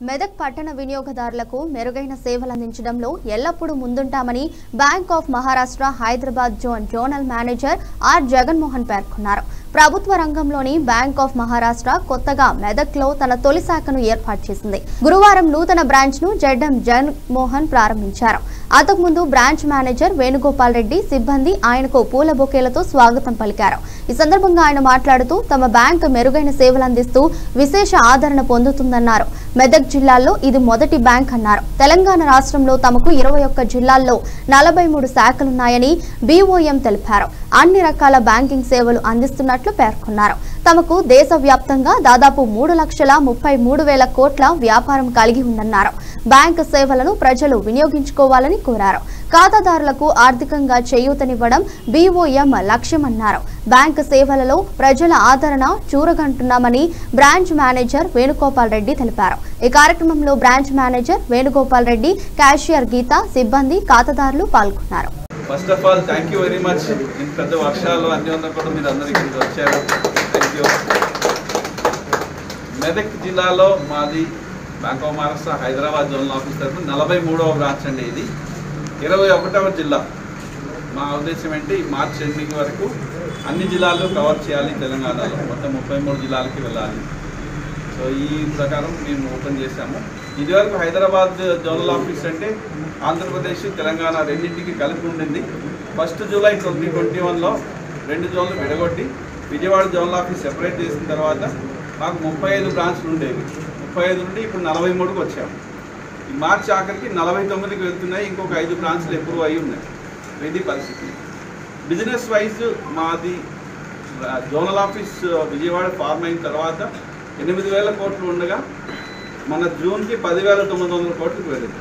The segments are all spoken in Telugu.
మెదక్ పట్టణ వినియోగదారులకు మెరుగైన సేవలు అందించడంలో ఎల్లప్పుడూ ముందుంటామని Bank of Maharashtra Hyderabad zone zonal manager R Jaganmohan పేర్కొన్నారు ప్రభుత్వ రంగంలోని బ్యాంక్ ఆఫ్ మహారాష్ట్ర కొత్తగా మెదక్లో తన తొలి శాఖను ఏర్పాటు చేసింది గురువారం నూతన బ్రాంచ్ ను జడ్డం జగన్మోహన్ ప్రారంభించారు అంతకుముందు బ్రాంచ్ మేనేజర్ వేణుగోపాల్ రెడ్డి సిబ్బంది ఆయనకు పూల బొకేలతో స్వాగతం పలికారు ఈ సందర్భంగా ఆయన మాట్లాడుతూ తమ బ్యాంక్ మెరుగైన సేవలు అందిస్తూ విశేష ఆదరణ పొందుతుందన్నారు మెదక్ జిల్లాలో ఇది మొదటి బ్యాంక్ అన్నారు తెలంగాణ రాష్ట్రంలో తమకు ఇరవై ఒక్క జిల్లాల్లో నలభై మూడు శాఖలున్నాయని బీఓఎం తెలిపారు అన్ని రకాల బ్యాంకింగ్ సేవలు అందిస్తున్నట్లు పేర్కొన్నారు తమకు దేశవ్యాప్తంగా దాదాపు మూడు లక్షల ముప్పై మూడు వేల కోట్ల వ్యాపారం కలిగి ఉందన్నారు బ్యాంకు సేవలను ప్రజలు వినియోగించుకోవాలని కోరారు ఖాతాదారులకు ఆర్థికంగా చేయూతనివ్వడం బీఓఎం లక్ష్యమన్నారు బ్యాంకు సేవలలో ప్రజల ఆదరణ చూరగంటున్నామని బ్రాంచ్ మేనేజర్ వేణుగోపాల్ రెడ్డి తెలిపారు ఈ కార్యక్రమంలో branch manager Venugopal Reddy cashier Geetha సిబ్బంది ఖాతాదారులు పాల్గొన్నారు first of all thank you very much ఇంత పెద్ద వర్షాలు అన్ని ఉన్నా కూడా మీరు అందరు ఇక్కడికి వచ్చారు థ్యాంక్ యూ మెదక్ జిల్లాలో మాది Bank of Maharashtra Hyderabad zonal office తరఫున నలభై మూడవ బ్రాంచ్ అండి ఇది ఇరవై ఒకటవ జిల్లా మా ఉద్దేశం ఏంటి మార్చ్ ఎండింగ్ వరకు అన్ని జిల్లాలు కవర్ చేయాలి తెలంగాణలో మొత్తం ముప్పై మూడు జిల్లాలకి వెళ్ళాలి సో ఈ ప్రకారం మేము ఓపెన్ చేశాము ఇదివరకు హైదరాబాద్ జోనల్ ఆఫీస్ అంటే ఆంధ్రప్రదేశ్ తెలంగాణ రెండింటికి కలిపి ఉండింది ఫస్ట్ జూలై ట్వంటీ ట్వంటీ వన్లో రెండు జోన్లు విడగొట్టి విజయవాడ జోనల్ ఆఫీస్ సెపరేట్ చేసిన తర్వాత మాకు ముప్పై ఐదు బ్రాంచ్లు ఉండేవి ముప్పై ఐదు నుండి ఇప్పుడు నలభై మూడుకి వచ్చాము ఈ మార్చి ఆఖరికి నలభై తొమ్మిదికి వెళ్తున్నాయి ఇంకొక ఐదు బ్రాంచ్లు ఎప్పుడు అయి ఉన్నాయి ఇది పరిస్థితి బిజినెస్ వైజ్ మాది ఆ, జోనల్ ఆఫీస్ విజయవాడ ఫార్మ్ అయిన తర్వాత ఎనిమిది వేల కోట్లు ఉండగా మన జూన్కి పదివేల తొమ్మిది వందల కోట్లకు వెళ్ళింది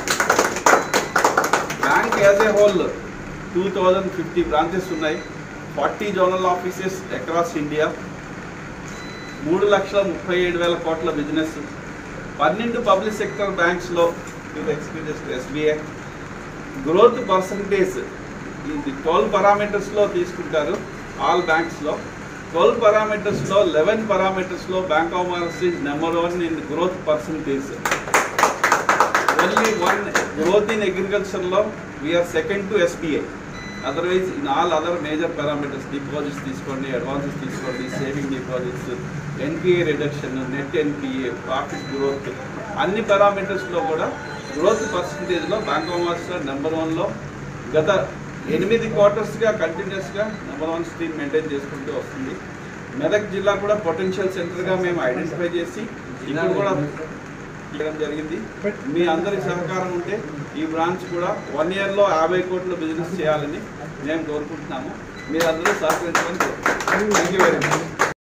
bank as a whole two thousand fifty branches ఉన్నాయి forty zonal offices across India మూడు లక్షల ముప్పై ఏడు వేల కోట్ల బిజినెస్ పన్నెండు పబ్లిక్ సెక్టర్ బ్యాంక్స్లో with experience SBI growth percentage ఇది ట్వెల్వ్ పారామీటర్స్లో తీసుకుంటారు ఆల్ బ్యాంక్స్లో ట్వెల్వ్ పారామీటర్స్లో లెవెన్ పారామీటర్స్లో Bank of Maharashtra number one in growth percentage only one growth in అగ్రికల్చర్లో we're second to SBI otherwise in all other major parameters deposits తీసుకోండి అడ్వాన్సెస్ తీసుకోండి saving deposits NPA reduction net NPA profit growth అన్ని పారామీటర్స్లో కూడా గ్రోత్ పర్సంటేజ్లో బ్యాంక్ ఆఫ్ మహారాష్ట్ర నెంబర్ వన్లో గత ఎనిమిది క్వార్టర్స్గా కంటిన్యూస్గా నెంబర్ వన్ స్ట్రీమ్ మెయింటైన్ చేసుకుంటూ వస్తుంది మెదక్ జిల్లా కూడా పొటెన్షియల్ సెంటర్గా మేము ఐడెంటిఫై చేసి ఇప్పుడు కూడా చేయడం జరిగింది మీ అందరి సహకారం ఉంటే ఈ బ్రాంచ్ కూడా వన్ ఇయర్లో యాభై కోట్ల బిజినెస్ చేయాలని మేము కోరుకుంటున్నాము మీరు అందరూ సహకరించమని కోరుకుంటున్నాం థ్యాంక్ యూ వెరీ మచ్